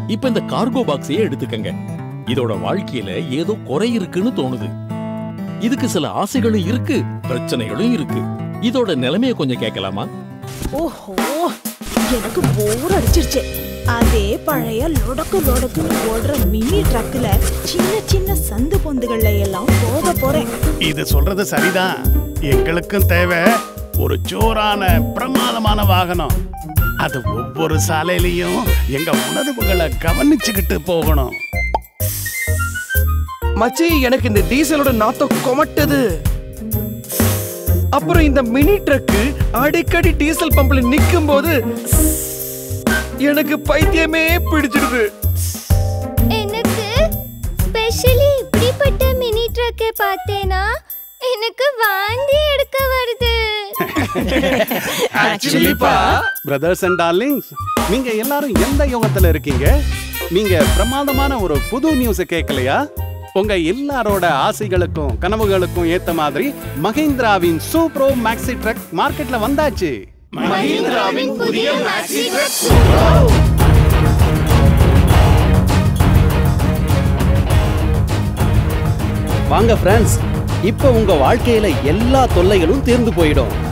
இப்ப இந்த கார்கோ பாக்ஸையே எடுத்துக்கங்க இதோட வாழ்க்கையில ஏதோ குறை இருக்குன்னு தோணுது இதுக்கு சில ஆசைகளும் இருக்கு பிரச்சனைகளும் இருக்கு இதோட நிலைமைய கொஞ்சம் கேட்கலாமா ஓஹோ எனக்கு போர் அடிச்சிருச்சு அதே பழைய லொடக்கு லொடக்கு ஓடுற மினி ட்ரக்ல சின்ன சின்ன சந்து பொந்துகள்ல எல்லாம் போக போறேன் இது சொல்றது சரிதான் எங்களுக்கும் தேவை ஒரு ஜோரான பிரமாதமான வாகனம் அது ஒவ்வொரு சாலையிலையும் எங்க உணர்வுகளை கவனிச்சுக்கிட்டு போகணும் மச்சி எனக்கு இந்த டீசலோட நாத்தம் கொமட்டுது அப்புறம் இந்த மினி ட்ரக்கு அடிக்கடி டீசல் பம்ப்ல நிக்கும் போது எனக்கு பைத்தியமே பிடிச்சிடுது எனக்கு ஸ்பெஷலி இப்படிப்பட்ட மினி ட்ரக்கை பார்த்தேனா எனக்கு வாந்தி எடுக்க வருது ஆக்சுவலிப்பா பிரதர்ஸ் அண்ட் டார்லிங்ஸ் நீங்க எல்லாரும் எந்த யுகத்துல இருக்கீங்க நீங்க பிரமாதமான ஒரு புது நியூஸ் கேட்கலையா உங்க எல்லாரோட ஆசைகளுக்கும் கனவுகளுக்கும் ஏத்த மாதிரி மஹிந்திராவின் சூப்ரோ மேக்ஸி ட்ரக் மார்க்கெட்ல வந்தாச்சு மஹிந்திராவின் புதிய மேக்ஸி வாங்க ஃப்ரெண்ட்ஸ் இப்போ உங்க வாழ்க்கையில எல்லா தொல்லைகளும் தீர்ந்து போயிடும்